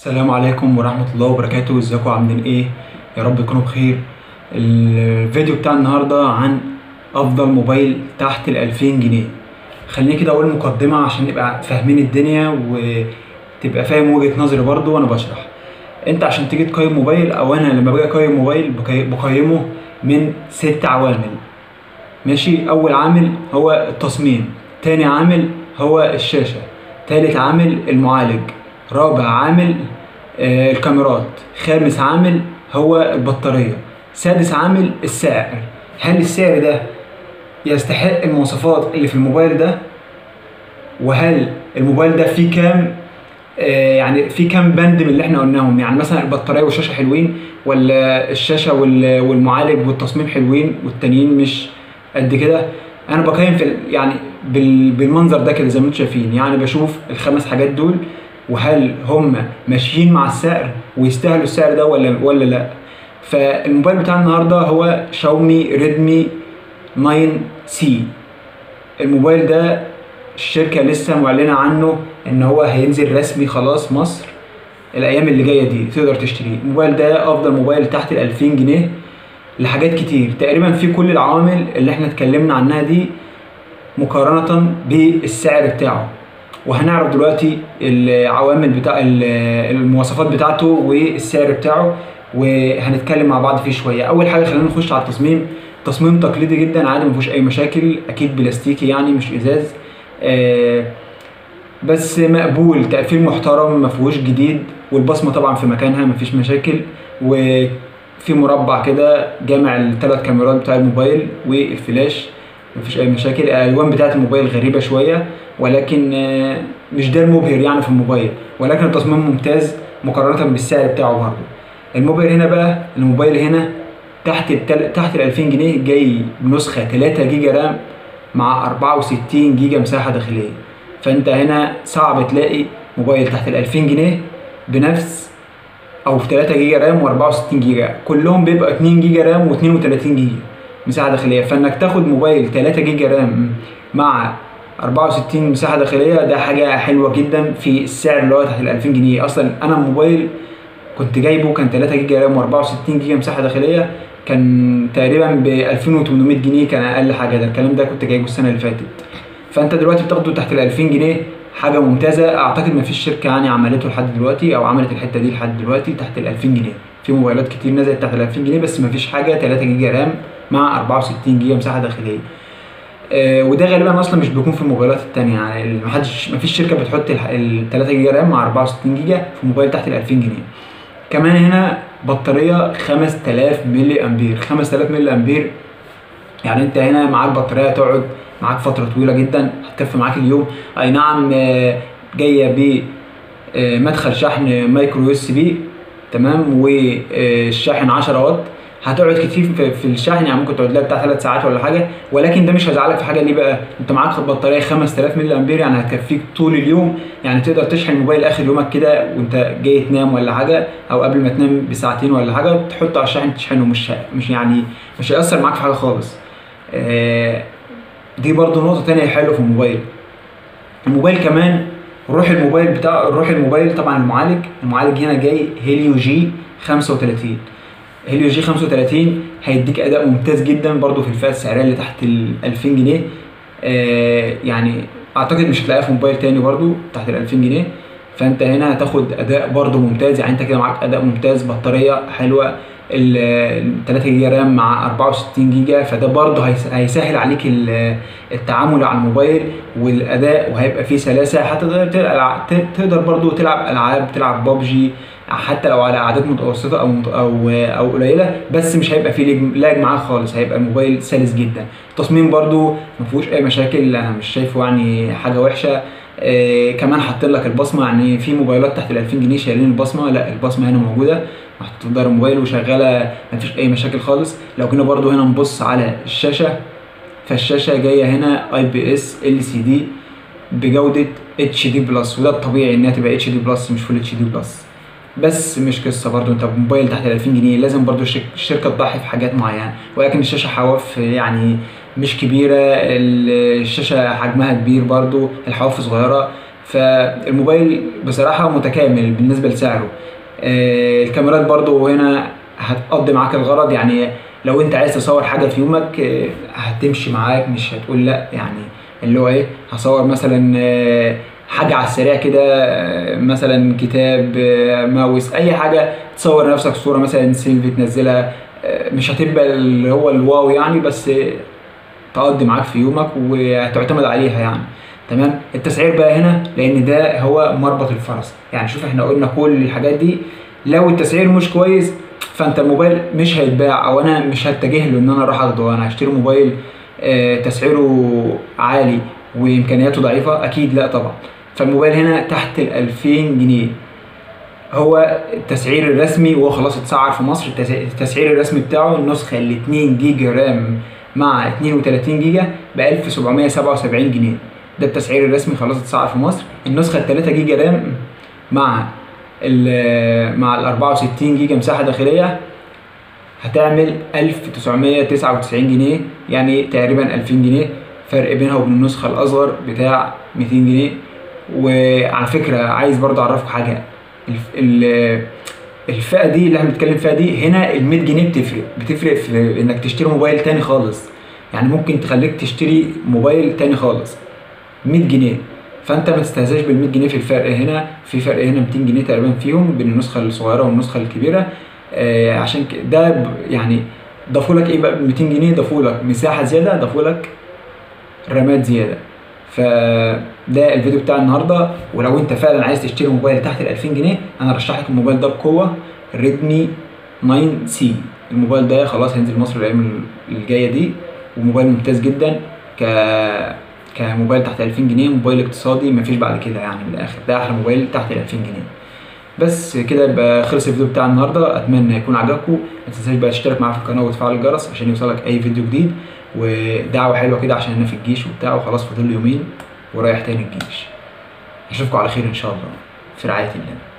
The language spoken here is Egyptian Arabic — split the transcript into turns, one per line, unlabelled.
السلام عليكم ورحمة الله وبركاته ازيكم عاملين ايه يا رب تكونوا بخير الفيديو بتاع النهاردة عن افضل موبايل تحت ال 2000 جنيه خليني كده اقول مقدمة عشان نبقى فاهمين الدنيا وتبقى فاهم وجهة نظري برضو وانا بشرح انت عشان تيجي تقيم موبايل او انا لما باجي اقيم موبايل بقي- بقيمه من ست عوامل ماشي اول عامل هو التصميم تاني عامل هو الشاشة تالت عامل المعالج رابع عامل آه، الكاميرات خامس عامل هو البطارية سادس عامل السعر هل السعر ده يستحق المواصفات اللي في الموبايل ده وهل الموبايل ده فيه كام آه، يعني في كام بند من اللي احنا قلناهم يعني مثلا البطاريه والشاشه حلوين ولا الشاشه وال- والمعالج والتصميم حلوين والتانيين مش قد كده انا بقيم في ال- يعني بال- بالمنظر ده كده زي ما انتم شايفين يعني بشوف الخمس حاجات دول وهل هم ماشيين مع السعر ويستاهلوا السعر ده ولا ولا لا فالموبايل بتاع النهارده هو شاومي ريدمي 9 سي الموبايل ده الشركة لسه معلنة عنه ان هو هينزل رسمي خلاص مصر الايام اللي جاية دي تقدر تشتريه الموبايل ده افضل موبايل تحت ال 2000 جنيه لحاجات كتير تقريبا في كل العوامل اللي احنا اتكلمنا عنها دي مقارنة بالسعر بتاعه وهنعرف دلوقتي العوامل بتاع ال- المواصفات بتاعته والسعر بتاعه وهنتكلم مع بعض فيه شويه اول حاجه خلينا نخش على التصميم تصميم تقليدي جدا عادي ما فيهوش اي مشاكل اكيد بلاستيكي يعني مش ازاز آه، بس مقبول تقفيل محترم ما فيهوش جديد والبصمه طبعا في مكانها ما فيش مشاكل وفي مربع كده جامع الثلاث كاميرات بتاع الموبايل والفلاش مفيش اي مشاكل الالوان بتاعه الموبايل غريبه شويه ولكن آه، مش ده المبهر يعني في الموبايل ولكن التصميم ممتاز مقارنه بالسعر بتاعه برضه الموبايل هنا بقى الموبايل هنا تحت التل... تحت ال 2000 جنيه جاي بنسخه 3 جيجا رام مع 64 جيجا مساحه داخليه فانت هنا صعب تلاقي موبايل تحت ال 2000 جنيه بنفس او في 3 جيجا رام و64 جيجا كلهم بيبقى 2 جيجا رام و32 جيجا مساحه داخليه فانك تاخد موبايل 3 جيجا رام مع 64 مساحه داخليه ده حاجه حلوه جدا في السعر اللي هو تحت ال 2000 جنيه اصلا انا الموبايل كنت جايبه كان 3 جيجا رام و64 جيجا مساحه داخليه كان تقريبا ب 2800 جنيه كان اقل حاجه ده الكلام ده كنت جايبه السنه اللي فاتت فانت دلوقتي بتاخده تحت ال 2000 جنيه حاجه ممتازه اعتقد ما فيش شركه يعني عملته لحد دلوقتي او عملت الحته دي لحد دلوقتي تحت ال 2000 جنيه في موبايلات كتير نزلت تحت ال 2000 جنيه بس ما فيش حاجه 3 جيجا رام مع 64 جيجا مساحه داخليه آه، وده غالبا اصلا مش بيكون في الموبايلات التانية يعني ما حدش ما فيش شركه بتحط ال 3 جيجا رام مع 64 جيجا في موبايل تحت ال 2000 جنيه كمان هنا بطاريه 5000 ملي امبير 5000 ملي امبير يعني انت هنا معاك بطاريه تقعد معاك فتره طويله جدا هتكفي معاك اليوم اي نعم آه، جايه ب آه، مدخل شحن مايكرو اس بي تمام والشاحن 10 واط هتقعد كتير في, في الشحن يعني ممكن تقعد لها بتاع 3 ساعات ولا حاجه ولكن ده مش هيزعلك في حاجه ليه بقى انت معاك بطاريه 5000 ملي امبير يعني هتكفيك طول اليوم يعني تقدر تشحن الموبايل اخر يومك كده وانت جاي تنام ولا حاجه او قبل ما تنام بساعتين ولا حاجه تحطه على الشاحن تشحنه مش مش يعني مش هيأثر معاك في حاجه خالص آه، دي برضو نقطه تانية حلوه في الموبايل الموبايل كمان روح الموبايل بتاع روح الموبايل طبعا المعالج المعالج هنا جاي هيليو جي 35 هيليو جي 35 هيديك اداء ممتاز جدا برضو في الفئه السعريه اللي تحت ال 2000 جنيه آه يعني اعتقد مش هتلاقيها في موبايل تاني برضو تحت ال 2000 جنيه فانت هنا هتاخد اداء برضو ممتاز يعني انت كده معاك اداء ممتاز بطاريه حلوه ال 3 جيجا رام مع 64 جيجا فده برضه هيس- هيسهل عليك ال- التعامل على الموبايل والاداء وهيبقى فيه سلاسه حتى تقدر تلعب تقدر برضه تلعب العاب تلعب ببجي حتى لو على اعداد متوسطه او مت- او او قليله بس مش هيبقى فيه لاج- لاج معاك خالص هيبقى الموبايل سلس جدا التصميم برضه ما فيهوش اي مشاكل انا مش شايفه يعني حاجه وحشه آه كمان حاطين لك البصمه يعني في موبايلات تحت ال 2000 جنيه شايلين البصمه لا البصمه هنا موجوده محطوطه في ظهر الموبايل وشغاله مفيش اي مشاكل خالص لو كنا برضو هنا نبص على الشاشه فالشاشه جايه هنا اي بي اس ال سي دي بجوده اتش دي بلس وده الطبيعي انها تبقى اتش دي بلس مش فول اتش دي بلس بس مش قصه برضو انت موبايل تحت ال 2000 جنيه لازم برضو الشرك- الشركه تضحي في حاجات معينه ولكن الشاشه حواف يعني مش كبيره ال- الشاشه حجمها كبير برضو الحواف صغيره فالموبايل بصراحة متكامل بالنسبة لسعره آه، الكاميرات برضو هنا هتقضي معاك الغرض يعني لو انت عايز تصور حاجة في يومك آه، هتمشي معاك مش هتقول لا يعني اللي هو ايه هصور مثلا آه، حاجة على السريع كده آه، مثلا كتاب آه، ماوس اي حاجة تصور نفسك صورة مثلا سيلفي تنزلها آه، مش هتبقى اللي هو الواو يعني بس آه، تقضي معاك في يومك وهتعتمد عليها يعني تمام التسعير بقى هنا لان ده هو مربط الفرس يعني شوف احنا قلنا كل الحاجات دي لو التسعير مش كويس فانت الموبايل مش هيتباع او انا مش هتجه له ان انا اروح اخده انا هشتري موبايل آه، تسعيره عالي وامكانياته ضعيفه اكيد لا طبعا فالموبايل هنا تحت ال 2000 جنيه هو التسعير الرسمي وهو خلاص اتسعر في مصر التس- التسعير الرسمي بتاعه النسخة ال 2 جيجا رام مع 32 جيجا ب 1777 جنيه ده التسعير الرسمي خلاص اتسعر في مصر النسخة ال 3 جيجا رام مع ال مع ال 64 جيجا مساحة داخلية هتعمل 1999 جنيه يعني تقريبا 2000 جنيه فرق بينها وبين النسخة الأصغر بتاع 200 جنيه وعلى فكرة عايز برضه أعرفكم حاجة الف- ال- الفئة دي اللي احنا بنتكلم فيها دي هنا ال 100 جنيه بتفرق بتفرق في إنك تشتري موبايل تاني خالص يعني ممكن تخليك تشتري موبايل تاني خالص 100 جنيه فانت ما تستهزاش بال 100 جنيه في الفرق هنا في فرق هنا 200 جنيه تقريبا فيهم بين النسخه الصغيره والنسخه الكبيره آه عشان ك- ده ب- يعني ضافوا لك ايه بقى ب 200 جنيه ضافوا لك مساحه زياده ضافوا لك رامات زياده فده الفيديو بتاع النهارده ولو انت فعلا عايز تشتري موبايل تحت ال 2000 جنيه انا ارشح لك الموبايل ده بقوه ريدمي 9 سي الموبايل ده خلاص هينزل مصر الايام الجايه دي وموبايل ممتاز جدا ك كموبايل تحت 2000 جنيه موبايل اقتصادي مفيش بعد كده يعني من الاخر ده احلى موبايل تحت ال 2000 جنيه بس كده يبقى خلص الفيديو بتاع النهارده اتمنى يكون عجبكم ما تنساش بقى تشترك معايا في القناه وتفعل الجرس عشان يوصلك اي فيديو جديد ودعوه حلوه كده عشان انا في الجيش وبتاع وخلاص فاضل لي يومين ورايح تاني الجيش اشوفكم على خير ان شاء الله في رعايه الله